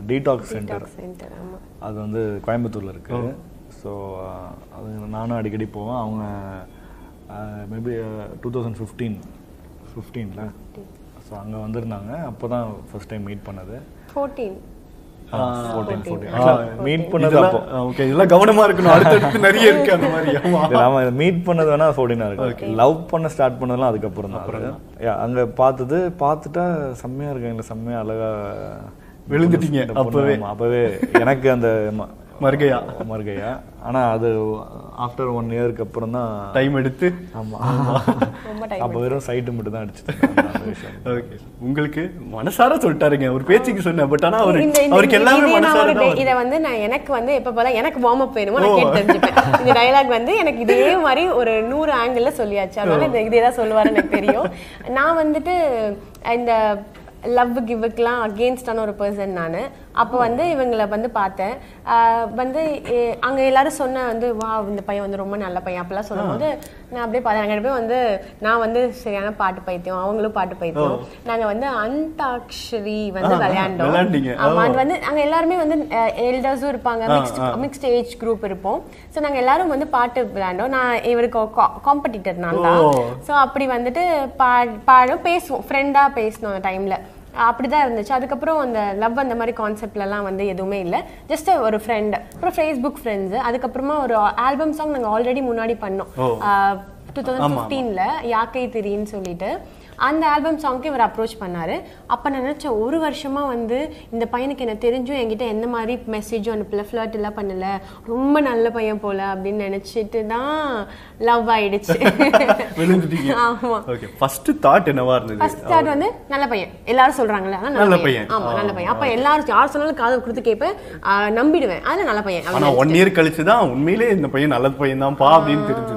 Detox centre centre ஆமா அது வந்து கோயம்புத்தூரில் இருக்கு ஸோ அது நானும் அடிக்கடி போவேன் அவங்க மேபி டூ தௌசண்ட் ஃபிஃப்டீன் ஃபிஃப்டீனில் ஸோ அங்கே வந்திருந்தாங்க அப்போ தான் ஃபர்ஸ்ட் டைம் மீட் பண்ணது ஃபோர்டீன் ஃபோர்டீன் ஃபோர்டீன் மீட் பண்ணது அப்போ ஓகே இதெல்லாம் கவனமா இருக்கணும் அடுத்தடுத்து நிறைய இருக்கு அந்த மாதிரி ஆமா ஆமாம் மீட் பண்ணது வேணா ஃபோர்டீனாக இருக்கு லவ் பண்ண ஸ்டார்ட் பண்ணதெல்லாம் அதுக்கப்புறம் தான் Yeah, அங்க பார்த்தது பார்த்துட்டா செம்மையா இருக்காங்க செம்மையா அழகா விழுந்துட்டீங்க இந்த பொண்ணு, அப்பவே. ஆமா, அப்பவே எனக்கு அந்த ம- மறுகையா மறுகையா ஆனா அது ஆஃப்டர் ஒன் இயருக்கு அப்புறம் தான் டைம் எடுத்து ஆமா ரொம்ப டைம் அப்ப வெறும் சைட்டு மட்டும் தான் அடிச்சுட்டு அந்த விஷயம் ஓகே உங்களுக்கு மனசார சொல்லிட்டாருங்க ஒரு பேச்சுக்கு சொன்னேன் பட் ஆனா அவரு இந்த- இந்த- அவருக்கு எல்லாமே இதே நான் மனசார ஒரு தான் டே- வருது. இதை வந்து நான் எனக்கு வந்து எப்ப போல எனக்கு வார்ம் அப் வேணுமோ நான் கேட்டு தெரிஞ்சுப்பேன் இந்த டயலாக் வந்து எனக்கு இதே மாதிரி ஒரு நூறு ஆங்கிள் சொல்லியாச்சு அதனால இந்த இதே தான் சொல்லுவாரு எனக்கு தெரியும் நான் வந்துட்டு இந்த லவ் கிவ்வுக்கெலாம் அகேன்ஸ்டான ஒரு பர்சன் நான் அப்போ வந்து இவங்களை வந்து பார்த்தேன் ஆஹ் வந்து எ- அங்க எல்லாரும் சொன்ன வந்து வா இந்த பையன் வந்து ரொம்ப நல்ல பையன் அப்படிலாம் சொல்லும்போது நான் அப்படியே பார்த்தேன் ரெண்டு பேரும் வந்து நான் வந்து சரியான பாட்டு பைத்தியம் அவங்களும் பாட்டு பைத்தியம் நாங்க வந்து அந்தாக்ஷரி வந்து விளையாண்டோம் விளையாண்டீங்க. ஆமா அது வந்து அங்க எல்லாருமே வந்து எல்டர்ஸும் இருப்பாங்க மிக்ஸ்ட் மிக்ஸ்ட் ஏஜ் குரூப் இருப்போம் ஸோ நாங்க எல்லாரும் வந்து பாட்டு விளையாண்டோம் நான் இவருக்கு காம்படிட்டர் நான் தான் ஓ. ஸோ அப்படி வந்துட்டு பா பாடும் பேசுவோம் ஃப்ரெண்டா பேசணும் அந்த டைம்ல அப்படிதான் இருந்துச்சு அதுக்கப்புறம் அந்த லவ் அந்த மாதிரி கான்செப்ட்லலாம் வந்து எதுவுமே இல்லை ஜஸ்ட் ஒரு ஃப்ரெண்ட் அப்புறம் ஃபேஸ்புக் ஃப்ரெண்ட்ஸ் அதுக்கப்புறமா ஒரு ஆல்பம் சாங் நாங்கள் ஆல்ரெடி முன்னாடி பண்ணோம் ஓ. டூ தௌசண்ட் ஃபிஃப்டீனில் யாக்கை திரின்னு சொல்லிட்டு அந்த ஆல்பம் சாங்க்கு இவர் அப்ரோச் பண்ணாரு அப்போ நான் நினச்சேன் ஒரு வருஷமா வந்து இந்த பையனுக்கு என்ன தெரிஞ்சும் என்கிட்ட எந்த மாதிரி மெசேஜும் அனுப்பல ஃப்ளர்ட் எல்லாம் பண்ணல ரொம்ப நல்ல பையன் போல அப்படின்னு நினைச்சிட்டு தான் லவ் ஆயிடுச்சு விழுந்துட்டீங்க ஆமா ஓகே ஃபர்ஸ்ட் தாட் என்னவா இருந்தது ஃபர்ஸ்ட் தாட் வந்து நல்ல பையன் எல்லாரும் சொல்றாங்கல்ல ஆனா நல்ல பையன். ஆமா நல்ல பையன் அப்ப எல்லாரும் யார் சொன்னாலும் காது கொடுத்து கேட்பேன் ஆஹ் நம்பிடுவேன் அதுல நல்ல பையன் ஆனா அப்படின்னு ஒன் இயர் கழிச்சு தான் உண்மையிலே இந்த பையன் நல்ல பையன் தான்ப்பா அப்படின்னு தெரிஞ்சது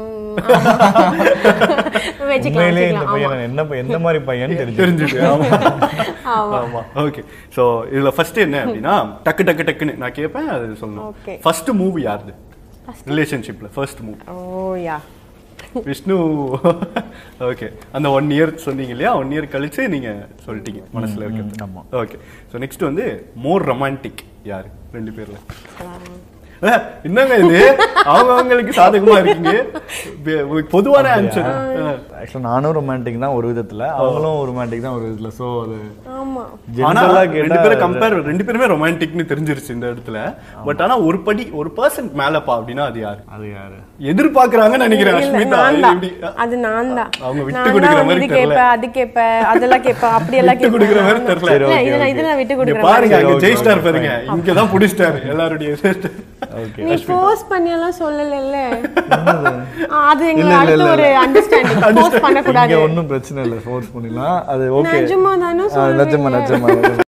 உம், வச்சுக்கலாம் உண்மையிலேயே இந்த வச்சுக்கலாம் ஆமா. பையன் என்ன பையன், எந்த மாதிரி பையன் தெரிஞ்சு தெரிஞ்சது ஆமா ஆமா. ஆமா ஓகே சோ இதுல ஃபர்ஸ்ட் என்ன அப்படின்னா டக்கு டக்கு டக்குன்னு நான் கேட்பேன் அது சொல்லணும் Okay. ஃபர்ஸ்ட் மூவி யாருது ரிலேஷன்ஷிப்ல first movie oh yeah Vishnu okay அந்த ஒன் இயர் சொன்னீங்க இல்லையா ஒன் இயர் கழிச்சு நீங்க சொல்லிட்டீங்க மனசுல இருக்கிறது ஆமா. ஓகே ஸோ நெக்ஸ்ட் வந்து மோர் ரொமான்டிக் யாரு ரெண்டு பேர்ல அஹ், என்னங்க இது அவங்க அவங்களுக்கு சாதகமா இருக்கீங்க பெ- பொதுவான ஆன்சர் ஆக்சுவலாக நானும் ரொமான்டிக் தான் ஒரு விதத்துல அவங்களும் ரொமான்டிக் தான் ஒரு விதத்துல ஸோ அது ஆமா ஆனா ஜென்ரலா ரெண்டு பேரும் கேட்டா கம்பேர் ரெண்டு பேருமே ரொமான்டிக்னு தெரிஞ்சிருச்சு இந்த இடத்துல பட் ஆனா ஒரு படி ஒரு பர்சன்ட் மேலப்பா அப்படின்னா அது யாரு அது யாரு எதிர்பார்க்கறாங்கன்னு நினைக்கிறேன் இல்ல, அஸ்மிதா நான் இது தான். எப்படி? அது நான் தான் அவங்க விட்டு நான் கொடுக்கிற தான் மாதிரி இது தெரியல. கேட்பேன் அது கேட்பேன் அதெல்லாம் கேட்பேன் அப்படி எல்லாம் விட்டு கொடுக்கிற மாதிரி கேட்பேன் தெரியல. இல்ல, சரி, இதெல்லாம் okay, இதெல்லாம் விட்டு இங்க கொடுக்குற பாருங்க மாதிரி. அங்க okay, ஜெயிஸ்டார் okay, பாருங்க இங்கதான் புடிச்சிட்டாரு எல்லாருடைய ஓகே நீ ஃபோர்ஸ் பண்ணி எல்லாம் சொல்லல அது எங்க இல்ல, இல்ல, அடுத்த இல்ல, ஒரு அண்டர்ஸ்டாண்டிங் ஃபோர்ஸ் பண்ண கூடாது இங்க ஒன்றும் பிரச்சனை இல்லை ஃபோர்ஸ் பண்ணிடலாம் அது ஓகே நிஜமா தானே நிஜமா நிஜமா நிஜமா